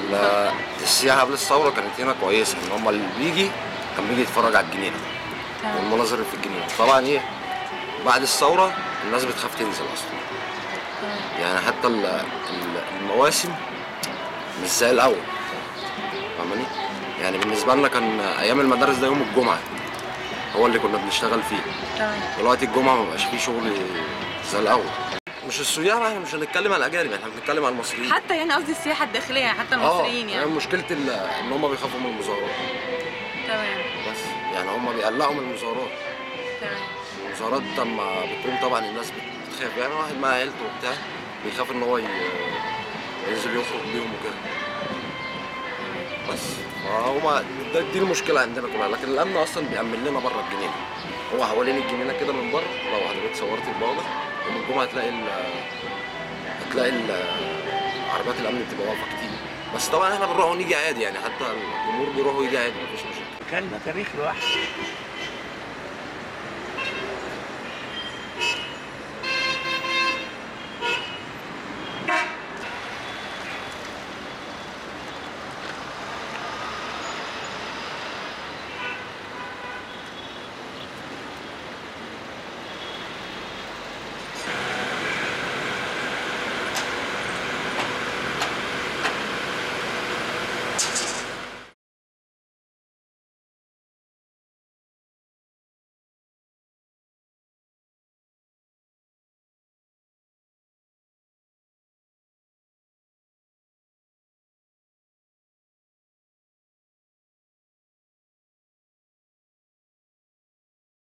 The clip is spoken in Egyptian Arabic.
ال- السياحه قبل الثوره كانت هنا كويسه ان هم اللي بيجي كان بيجي يتفرج على الجنينه تمام والمناظر اللي في الجنينه طبعا ايه بعد الثوره الناس بتخاف تنزل اصلا يعني حتى ال- ال- المواسم مش زي الاول فاهماني يعني بالنسبه لنا كان ايام المدارس ده يوم الجمعه هو اللي كنا بنشتغل فيه تمام دلوقتي الجمعه ما بقاش فيه شغل زي الاول مش السياح بقى، احنا مش هنتكلم على الاجانب احنا بنتكلم على المصريين حتى يعني قصدي السياحه الداخليه يعني حتى اه المصريين يعني يعني مشكله ال- ان هم بيخافوا من المظاهرات تمام بس يعني هم بيقلقوا من المظاهرات تمام المظاهرات لما بتقوم طبعا الناس بتخاف يعني واحد مع عيلته وبتاع بيخاف ان هو ي- ينزل يخرج بيهم وكده بس فهو ده دي المشكله عندنا كلها لكن الامن اصلا بيأمن لنا بره الجنينه هو حوالين الجنينه كده من بره لو حضرتك صورت البوابه يوم الجمعه هتلاقي ال هتلاقي ال- عربيات الامن بتبقى واقفه كتير بس طبعا احنا بنروح ونيجي عادي يعني حتى الجمهور بيروح ويجي عادي مفيش مشكله كان ده تاريخ لوحده